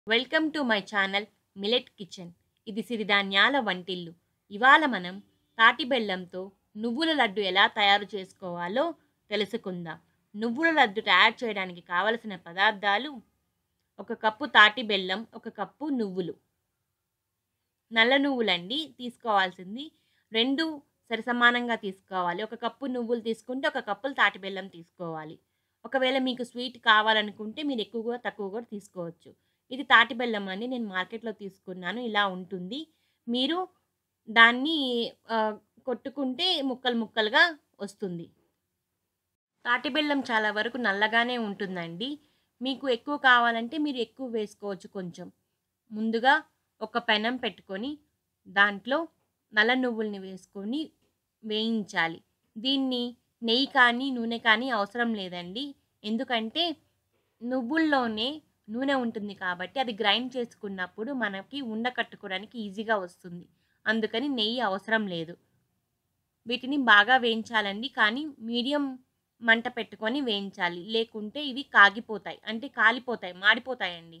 welcome to my channel millet kitchen ఇది సిరిధాన్యాల వంటిల్లు ఇవాళ మనం తాటి బెల్లంతో నువ్వుల లడ్డు ఎలా తయారు చేసుకోవాలో తెలుసుకుందాం నువ్వుల లడ్డు తయారు చేయడానికి కావలసిన పదార్థాలు ఒక కప్పు తాటి బెల్లం ఒక కప్పు నువ్వులు నల్ల నువ్వులండి తీసుకోవాల్సింది రెండు సరిసమానంగా తీసుకోవాలి ఒక కప్పు నువ్వులు తీసుకుంటే ఒక కప్పులు తాటి బెల్లం తీసుకోవాలి ఒకవేళ మీకు స్వీట్ కావాలనుకుంటే మీరు ఎక్కువగా తక్కువ కూడా తీసుకోవచ్చు ఇది తాటి బెల్లం అని నేను మార్కెట్లో తీసుకున్నాను ఇలా ఉంటుంది మీరు దాన్ని ఆ, కొట్టుకుంటే ముక్కలు ముక్కలుగా వస్తుంది తాటి బెల్లం చాలా వరకు నల్లగానే ఉంటుందండి మీకు ఎక్కువ కావాలంటే మీరు ఎక్కువ వేసుకోవచ్చు కొంచెం ముందుగా ఒక పెనం పెట్టుకొని దాంట్లో నల్ల నువ్వుల్ని వేసుకొని వేయించాలి దీన్ని నెయ్యి కానీ నూనె కానీ అవసరం లేదండి ఎందుకంటే నువ్వుల్లోనే నూనె ఉంటుంది కాబట్టి అది గ్రైండ్ చేసుకున్నప్పుడు మనకి ఉండ కట్టుకోవడానికి ఈజీగా వస్తుంది అందుకని నెయ్యి అవసరం లేదు వీటిని బాగా వేయించాలండి కానీ మీడియం మంట పెట్టుకొని వేయించాలి లేకుంటే ఇవి కాగిపోతాయి అంటే కాలిపోతాయి మాడిపోతాయండి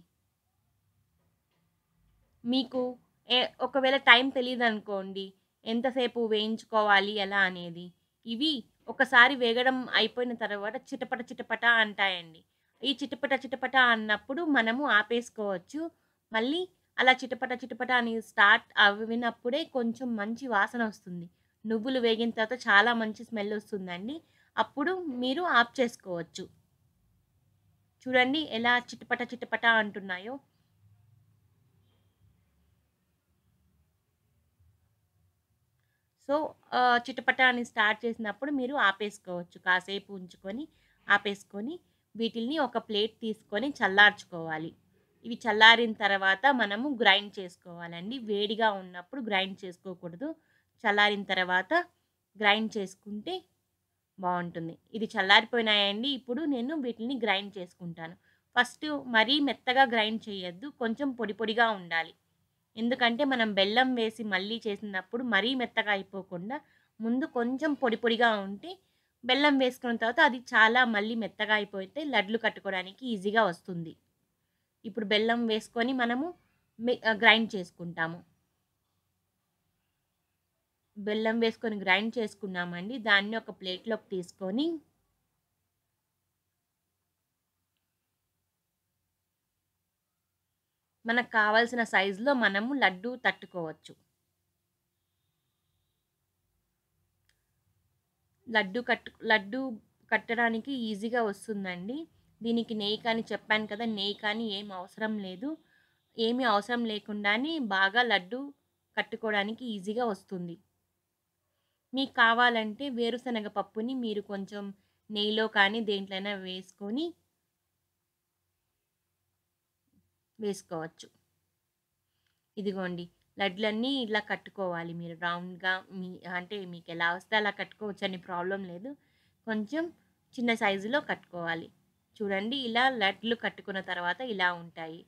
మీకు ఏ ఒకవేళ టైం తెలియదు అనుకోండి ఎంతసేపు వేయించుకోవాలి ఎలా అనేది ఇవి ఒకసారి వేగడం అయిపోయిన తర్వాత చిటపట చిటపట అంటాయండి ఈ చిటపట చిటపట అన్నప్పుడు మనము ఆపేసుకోవచ్చు మళ్ళీ అలా చిటపట చిటపట అని స్టార్ట్ అవినప్పుడే కొంచెం మంచి వాసన వస్తుంది నువ్వులు వేగిన తర్వాత చాలా మంచి స్మెల్ వస్తుందండి అప్పుడు మీరు ఆఫ్ చేసుకోవచ్చు చూడండి ఎలా చిటపట చిటపట అంటున్నాయో సో ఆ, చిటపట అని స్టార్ట్ చేసినప్పుడు మీరు ఆపేసుకోవచ్చు కాసేపు ఉంచుకొని ఆపేసుకొని వీటిల్ని ఒక ప్లేట్ తీసుకొని చల్లార్చుకోవాలి ఇవి చల్లారిన తర్వాత మనము గ్రైండ్ చేసుకోవాలండి వేడిగా ఉన్నప్పుడు గ్రైండ్ చేసుకోకూడదు చల్లారిన తర్వాత గ్రైండ్ చేసుకుంటే బాగుంటుంది ఇది చల్లారిపోయినాయండి ఇప్పుడు నేను వీటిని గ్రైండ్ చేసుకుంటాను ఫస్ట్ మరీ మెత్తగా గ్రైండ్ చేయొద్దు కొంచెం పొడి పొడిగా ఉండాలి ఎందుకంటే మనం బెల్లం వేసి మళ్ళీ చేసినప్పుడు మరీ మెత్తగా అయిపోకుండా ముందు కొంచెం పొడి పొడిగా ఉంటే బెల్లం వేసుకున్న తర్వాత అది చాలా మళ్ళీ మెత్తగా అయిపోతే లడ్లు కట్టుకోవడానికి ఈజీగా వస్తుంది ఇప్పుడు బెల్లం వేసుకొని మనము మి- ఆ, గ్రైండ్ చేసుకుంటాము బెల్లం వేసుకొని గ్రైండ్ చేసుకున్నామండి దాన్ని ఒక ప్లేట్లోకి తీసుకొని మనకు కావాల్సిన సైజులో మనము లడ్డు తట్టుకోవచ్చు లడ్డు కట్టు లడ్డు కట్టడానికి ఈజీగా వస్తుందండి దీనికి నెయ్యి కానీ చెప్పాను కదా నెయ్యి కానీ ఏం అవసరం లేదు ఏమీ అవసరం లేకుండానే బాగా లడ్డు కట్టుకోవడానికి ఈజీగా వస్తుంది మీకు కావాలంటే వేరుశనగ పప్పుని మీరు కొంచెం నెయ్యిలో కానీ దేంట్లైనా వేసుకొని వేసుకోవచ్చు ఇదిగోండి లడ్లన్నీ ఇలా కట్టుకోవాలి మీరు రౌండ్గా మీ అంటే మీకు ఎలా వస్తే అలా కట్టుకోవచ్చు అని ప్రాబ్లం లేదు కొంచెం చిన్న సైజులో కట్టుకోవాలి చూడండి ఇలా లడ్లు కట్టుకున్న తర్వాత ఇలా ఉంటాయి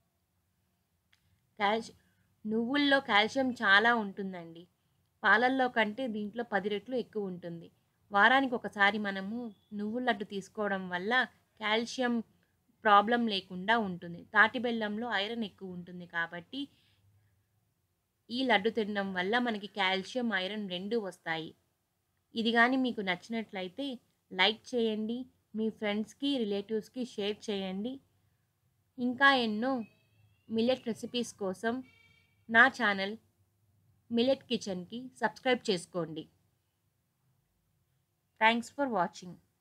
కాల్షి నువ్వుల్లో కాల్షియం చాలా ఉంటుందండి పాలల్లో కంటే దీంట్లో పది రెట్లు ఎక్కువ ఉంటుంది వారానికి ఒకసారి మనము నువ్వుల లడ్డు తీసుకోవడం వల్ల కాల్షియం ప్రాబ్లం లేకుండా ఉంటుంది తాటి బెల్లంలో ఐరన్ ఎక్కువ ఉంటుంది కాబట్టి ఈ లడ్డు తినడం వల్ల మనకి కాల్షియం ఐరన్ రెండు వస్తాయి ఇది కానీ మీకు నచ్చినట్లయితే లైక్ చేయండి మీ ఫ్రెండ్స్కి రిలేటివ్స్కి షేర్ చేయండి ఇంకా ఎన్నో మిల్లెట్ రెసిపీస్ కోసం నా ఛానల్ మిల్లెట్ కిచెన్కి సబ్స్క్రైబ్ చేసుకోండి థ్యాంక్స్ ఫర్ వాచింగ్